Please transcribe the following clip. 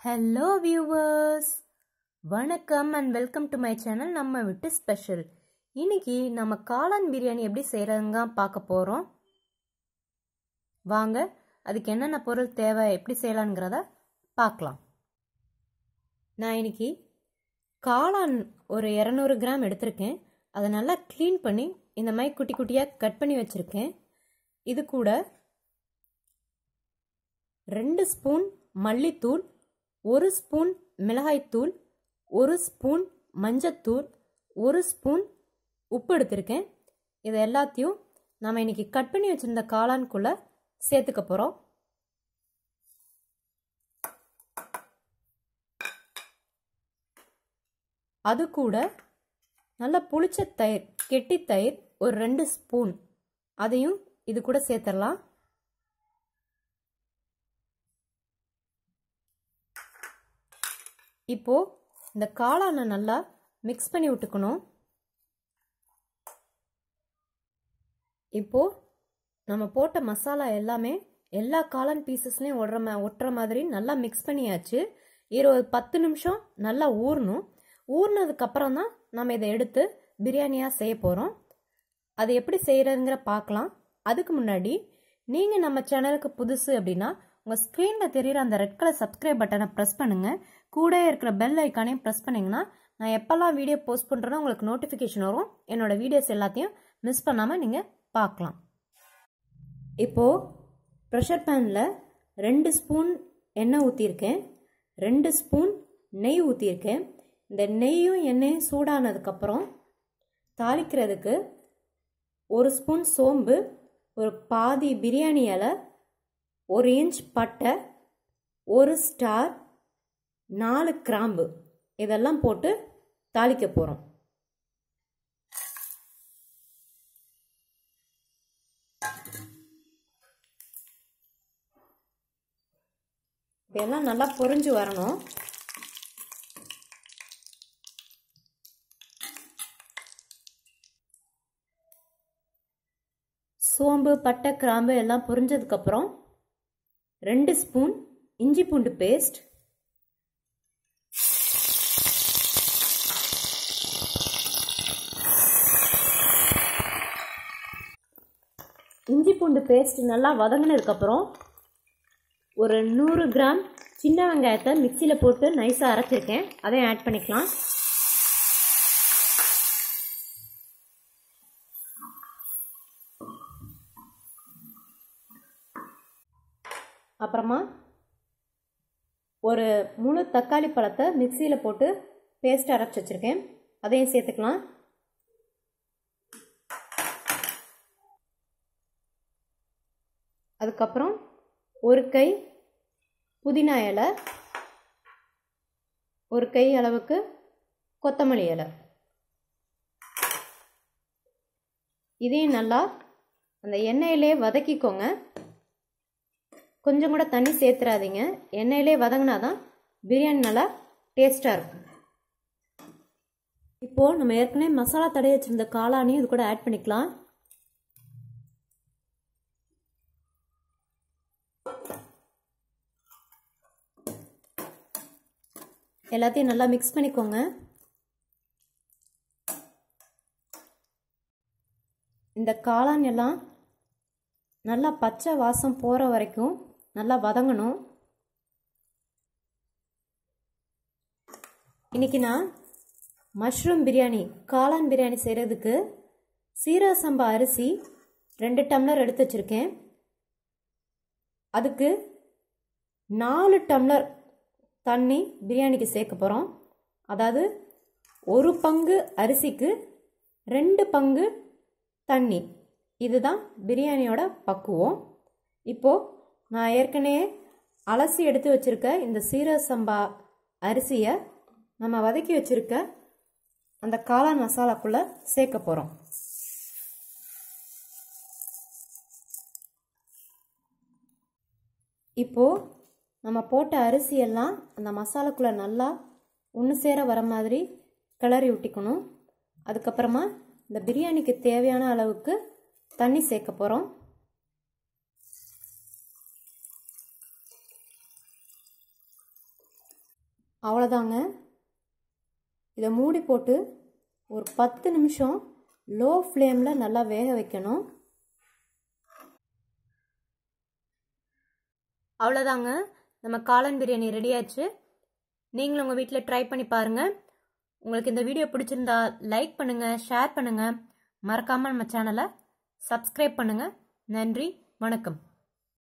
hello viewers வணக்கம் and welcome to my channel நம்ம விட்டு ஸ்பெஷல் இன்னைக்கு நம்ம காளான் பிரியாணி எப்படி செய்கிறதுங்க பார்க்க போகிறோம் வாங்க அதுக்கு என்னென்ன பொருள் தேவை எப்படி செய்யலாங்கிறத பார்க்கலாம் நான் இன்னைக்கு காளான் ஒரு இரநூறு கிராம் எடுத்திருக்கேன் அதை நல்லா க்ளீன் பண்ணி இந்த மாதிரி குட்டி குட்டியாக கட் பண்ணி வச்சுருக்கேன் இது கூட ரெண்டு ஸ்பூன் மல்லித்தூள் ஒரு ஸ்பூன் மிளகாய்த்தூள் ஒரு ஸ்பூன் மஞ்சத்தூள் ஒரு ஸ்பூன் உப்பு எடுத்திருக்கேன் இது எல்லாத்தையும் நாம் இன்னைக்கு கட் பண்ணி வச்சுருந்த காளான்குள்ளே சேர்த்துக்க போகிறோம் அது கூட நல்ல புளிச்ச தயிர் கெட்டி தயிர் ஒரு ரெண்டு ஸ்பூன் அதையும் இது கூட சேர்த்துடலாம் இப்போ இந்த காளானை நல்லா மிக்ஸ் பண்ணி விட்டுக்கணும் இப்போ நம்ம போட்ட மசாலா எல்லாமே எல்லா காளான் பீசஸ்லையும் ஒடுற மா ஒட்டுற மாதிரி நல்லா மிக்ஸ் பண்ணியாச்சு இருபது பத்து நிமிஷம் நல்லா ஊறணும் ஊறினதுக்கப்புறம் தான் நம்ம இதை எடுத்து பிரியாணியாக செய்ய போகிறோம் அது எப்படி செய்கிறதுங்கிற பார்க்கலாம் அதுக்கு முன்னாடி நீங்கள் நம்ம சேனலுக்கு புதுசு அப்படின்னா உங்கள் ஸ்க்ரீனில் தெரிகிற அந்த ரெட் கலர் சப்ஸ்கிரைப் பட்டனை ப்ரெஸ் பண்ணுங்கள் கூட இருக்கிற பெல் ஐக்கானையும் ப்ரெஸ் பண்ணிங்கன்னா நான் எப்போல்லாம் வீடியோ போஸ்ட் பண்ணுறேனோ உங்களுக்கு நோட்டிஃபிகேஷன் வரும் என்னோடய வீடியோஸ் எல்லாத்தையும் மிஸ் பண்ணாமல் நீங்கள் பார்க்கலாம் இப்போது ப்ரெஷர் பேனில் ரெண்டு ஸ்பூன் எண்ணெய் ஊற்றிருக்கேன் ரெண்டு ஸ்பூன் நெய் ஊற்றிருக்கேன் இந்த நெய்யும் எண்ணெயும் சூடானதுக்கப்புறம் தாளிக்கிறதுக்கு ஒரு ஸ்பூன் சோம்பு ஒரு பாதி பிரியாணி இலை ஒரு இன்ச் பட்டை ஒரு ஸ்டார் நாலு கிராம்பு இதெல்லாம் போட்டு தாளிக்க போகிறோம் இதெல்லாம் நல்லா பொரிஞ்சு வரணும் சோம்பு பட்டை கிராம்பு எல்லாம் பொரிஞ்சதுக்கப்புறம் ரெண்டு ஸ்பூன் இஞ்சி பூண்டு பேஸ்ட் இஞ்சி பூண்டு பேஸ்ட் நல்லா வதங்கினதுக்கப்புறம் ஒரு நூறு கிராம் சின்ன வெங்காயத்தை மிக்சியில் போட்டு நைஸாக அரைச்சிருக்கேன் அதையும் ஆட் பண்ணிக்கலாம் அப்புறமா ஒரு முழு தக்காளி பழத்தை மிக்சியில் போட்டு பேஸ்ட் அரைச்சி வச்சுருக்கேன் அதையும் சேர்த்துக்கலாம் அதுக்கப்புறம் ஒரு கை புதினா இலை ஒரு கை அளவுக்கு கொத்தமல்லி இலை இதையும் நல்லா அந்த எண்ணெயிலே வதக்கிக்கோங்க கொஞ்சம் கூட தண்ணி சேர்த்துறாதீங்க எண்ணெயிலே வதங்கினா தான் பிரியாணி நல்லா டேஸ்ட்டாக இருக்கும் இப்போது நம்ம ஏற்கனவே மசாலா தடவி வச்சுருந்த காளானையும் இது கூட ஆட் பண்ணிக்கலாம் எல்லாத்தையும் நல்லா மிக்ஸ் பண்ணிக்கோங்க இந்த காளான் எல்லாம் நல்லா பச்சை வாசம் போகிற வரைக்கும் நல்லா வதங்கணும் இன்றைக்கி நான் மஷ்ரூம் பிரியாணி காளான் பிரியாணி செய்கிறதுக்கு சீரக சம்பா அரிசி ரெண்டு டம்ளர் எடுத்து வச்சுருக்கேன் அதுக்கு நாலு டம்ளர் தண்ணி பிரியாணிக்கு சேர்க்க போகிறோம் அதாவது ஒரு பங்கு அரிசிக்கு ரெண்டு பங்கு தண்ணி இதுதான் பிரியாணியோட பக்குவம் இப்போது நான் ஏற்கனவே அலசி எடுத்து வச்சுருக்க இந்த சீரக சம்பா அரிசியை நம்ம வதக்கி வச்சுருக்க அந்த காளான் மசாலாக்குள்ளே சேர்க்க போகிறோம் இப்போது நம்ம போட்ட அரிசியெல்லாம் அந்த மசாலாக்குள்ளே நல்லா ஒன்று சேர வர மாதிரி கிளறி விட்டிக்கணும் அதுக்கப்புறமா இந்த பிரியாணிக்கு தேவையான அளவுக்கு தண்ணி சேர்க்க போகிறோம் அவ்வளோதாங்க இதை மூடி போட்டு ஒரு பத்து நிமிஷம் லோ ஃப்ளேமில் நல்லா வேக வைக்கணும் அவ்வளோதாங்க நம்ம காளான் பிரியாணி ரெடி ஆச்சு நீங்களும் உங்கள் வீட்டில் ட்ரை பண்ணி பாருங்கள் உங்களுக்கு இந்த வீடியோ பிடிச்சிருந்தா லைக் பண்ணுங்கள் ஷேர் பண்ணுங்கள் மறக்காமல் நம்ம சேனலை சப்ஸ்கிரைப் பண்ணுங்கள் நன்றி வணக்கம்